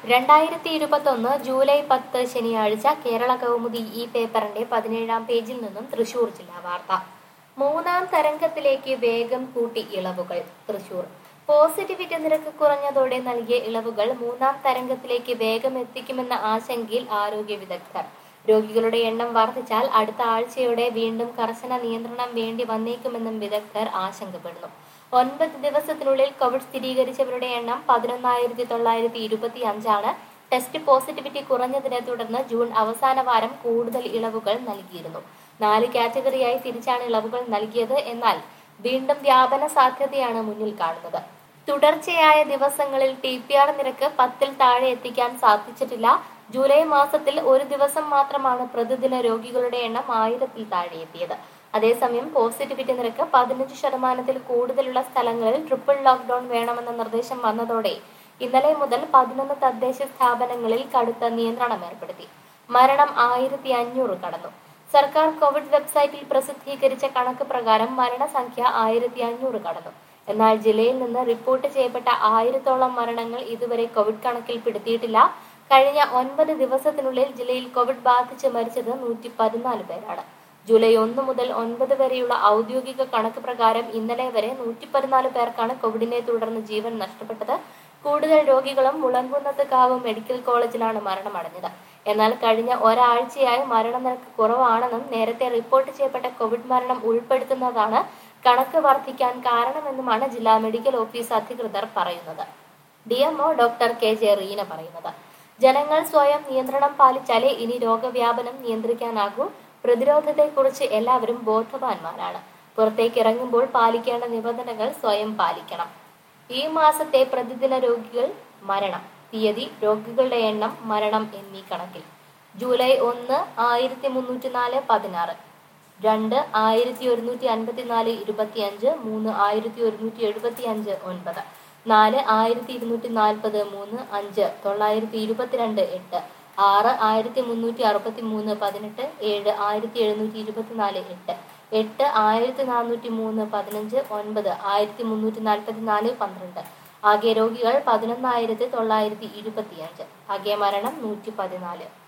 രണ്ടായിരത്തി ഇരുപത്തൊന്ന് ജൂലൈ പത്ത് ശനിയാഴ്ച കേരള കൗമുദി ഈ പേപ്പറിന്റെ പതിനേഴാം പേജിൽ നിന്നും തൃശൂർ ജില്ലാ വാർത്ത മൂന്നാം തരംഗത്തിലേക്ക് വേഗം കൂട്ടി ഇളവുകൾ തൃശൂർ പോസിറ്റിവിറ്റി നിരക്ക് കുറഞ്ഞതോടെ നൽകിയ ഇളവുകൾ മൂന്നാം തരംഗത്തിലേക്ക് വേഗം എത്തിക്കുമെന്ന ആശങ്കയിൽ ആരോഗ്യ വിദഗ്ധർ രോഗികളുടെ എണ്ണം വർദ്ധിച്ചാൽ അടുത്ത ആഴ്ചയോടെ വീണ്ടും കർശന നിയന്ത്രണം വേണ്ടി വന്നേക്കുമെന്നും വിദഗ്ധർ ആശങ്കപ്പെടുന്നു ഒൻപത് ദിവസത്തിനുള്ളിൽ കോവിഡ് സ്ഥിരീകരിച്ചവരുടെ എണ്ണം പതിനൊന്നായിരത്തി തൊള്ളായിരത്തി ഇരുപത്തി അഞ്ചാണ് ടെസ്റ്റ് പോസിറ്റിവിറ്റി കുറഞ്ഞതിനെ തുടർന്ന് ജൂൺ അവസാന വാരം കൂടുതൽ ഇളവുകൾ നൽകിയിരുന്നു നാല് കാറ്റഗറിയായി തിരിച്ചാണ് ഇളവുകൾ നൽകിയത് എന്നാൽ വീണ്ടും വ്യാപന സാധ്യതയാണ് മുന്നിൽ കാണുന്നത് തുടർച്ചയായ ദിവസങ്ങളിൽ ടി പി ആർ നിരക്ക് പത്തിൽ താഴെ എത്തിക്കാൻ സാധിച്ചിട്ടില്ല ജൂലൈ മാസത്തിൽ ഒരു ദിവസം മാത്രമാണ് പ്രതിദിന രോഗികളുടെ എണ്ണം ആയിരത്തിൽ താഴെ എത്തിയത് അതേസമയം പോസിറ്റിവിറ്റി നിരക്ക് പതിനഞ്ച് ശതമാനത്തിൽ കൂടുതലുള്ള സ്ഥലങ്ങളിൽ ട്രിപ്പിൾ ലോക്ക്ഡൌൺ വേണമെന്ന നിർദ്ദേശം വന്നതോടെ ഇന്നലെ മുതൽ പതിനൊന്ന് തദ്ദേശ സ്ഥാപനങ്ങളിൽ കടുത്ത നിയന്ത്രണം ഏർപ്പെടുത്തി മരണം ആയിരത്തി അഞ്ഞൂറ് കടന്നു സർക്കാർ കോവിഡ് വെബ്സൈറ്റിൽ പ്രസിദ്ധീകരിച്ച കണക്ക് പ്രകാരം മരണസംഖ്യ ആയിരത്തി അഞ്ഞൂറ് കടന്നു എന്നാൽ ജില്ലയിൽ നിന്ന് റിപ്പോർട്ട് ചെയ്യപ്പെട്ട ആയിരത്തോളം മരണങ്ങൾ ഇതുവരെ കോവിഡ് കണക്കിൽ പെടുത്തിയിട്ടില്ല കഴിഞ്ഞ ഒൻപത് ദിവസത്തിനുള്ളിൽ ജില്ലയിൽ കോവിഡ് ബാധിച്ച് മരിച്ചത് നൂറ്റി പതിനാല് പേരാണ് ജൂലൈ ഒന്ന് മുതൽ ഒൻപത് വരെയുള്ള ഔദ്യോഗിക കണക്ക് പ്രകാരം ഇന്നലെ വരെ നൂറ്റി പതിനാല് പേർക്കാണ് കോവിഡിനെ തുടർന്ന് ജീവൻ നഷ്ടപ്പെട്ടത് കൂടുതൽ രോഗികളും മുളങ്കുന്നത്ത് കാവ് മെഡിക്കൽ കോളേജിലാണ് മരണമടഞ്ഞത് എന്നാൽ കഴിഞ്ഞ ഒരാഴ്ചയായി മരണനിരക്ക് കുറവാണെന്നും നേരത്തെ റിപ്പോർട്ട് ചെയ്യപ്പെട്ട കോവിഡ് മരണം ഉൾപ്പെടുത്തുന്നതാണ് കണക്ക് വർദ്ധിക്കാൻ കാരണമെന്നുമാണ് ജില്ലാ മെഡിക്കൽ ഓഫീസ് അധികൃതർ പറയുന്നത് D M O doctor K J Reena പറയുന്നത് ജനങ്ങൾ സ്വയം നിയന്ത്രണം പാലിച്ചാലേ ഇനി രോഗവ്യാപനം നിയന്ത്രിക്കാനാകൂ പ്രതിരോധത്തെക്കുറിച്ച് എല്ലാവരും ബോധവാന്മാരാണ് പുറത്തേക്ക് ഇറങ്ങുമ്പോൾ പാലിക്കേണ്ട നിബന്ധനകൾ സ്വയം പാലിക്കണം ഈ മാസത്തെ പ്രതിദിന രോഗികൾ മരണം തീയതി രോഗികളുടെ എണ്ണം മരണം എന്നീ കണക്കിൽ ജൂലൈ ഒന്ന് ആയിരത്തി മുന്നൂറ്റി നാല് പതിനാറ് രണ്ട് ആയിരത്തി ഒരുന്നൂറ്റി അൻപത്തിനാല് ഇരുപത്തി അഞ്ച് മൂന്ന് ആയിരത്തി ഒരുന്നൂറ്റി എഴുപത്തി അഞ്ച് ഒൻപത് നാല് ആയിരത്തി ഇരുന്നൂറ്റി നാൽപ്പത് മൂന്ന് അഞ്ച് തൊള്ളായിരത്തി ഇരുപത്തിരണ്ട് എട്ട് ആറ് ആയിരത്തി മുന്നൂറ്റി അറുപത്തി മൂന്ന് പതിനെട്ട് ഏഴ് ആയിരത്തി എഴുന്നൂറ്റി ഇരുപത്തിനാല് എട്ട് എട്ട് ആയിരത്തി നാനൂറ്റി മൂന്ന് പതിനഞ്ച് ഒൻപത് ആയിരത്തി മുന്നൂറ്റി നാൽപ്പത്തി നാല് പന്ത്രണ്ട് ആകെ രോഗികൾ പതിനൊന്നായിരത്തി തൊള്ളായിരത്തി ഇരുപത്തിയഞ്ച് ആകെ മരണം നൂറ്റി പതിനാല്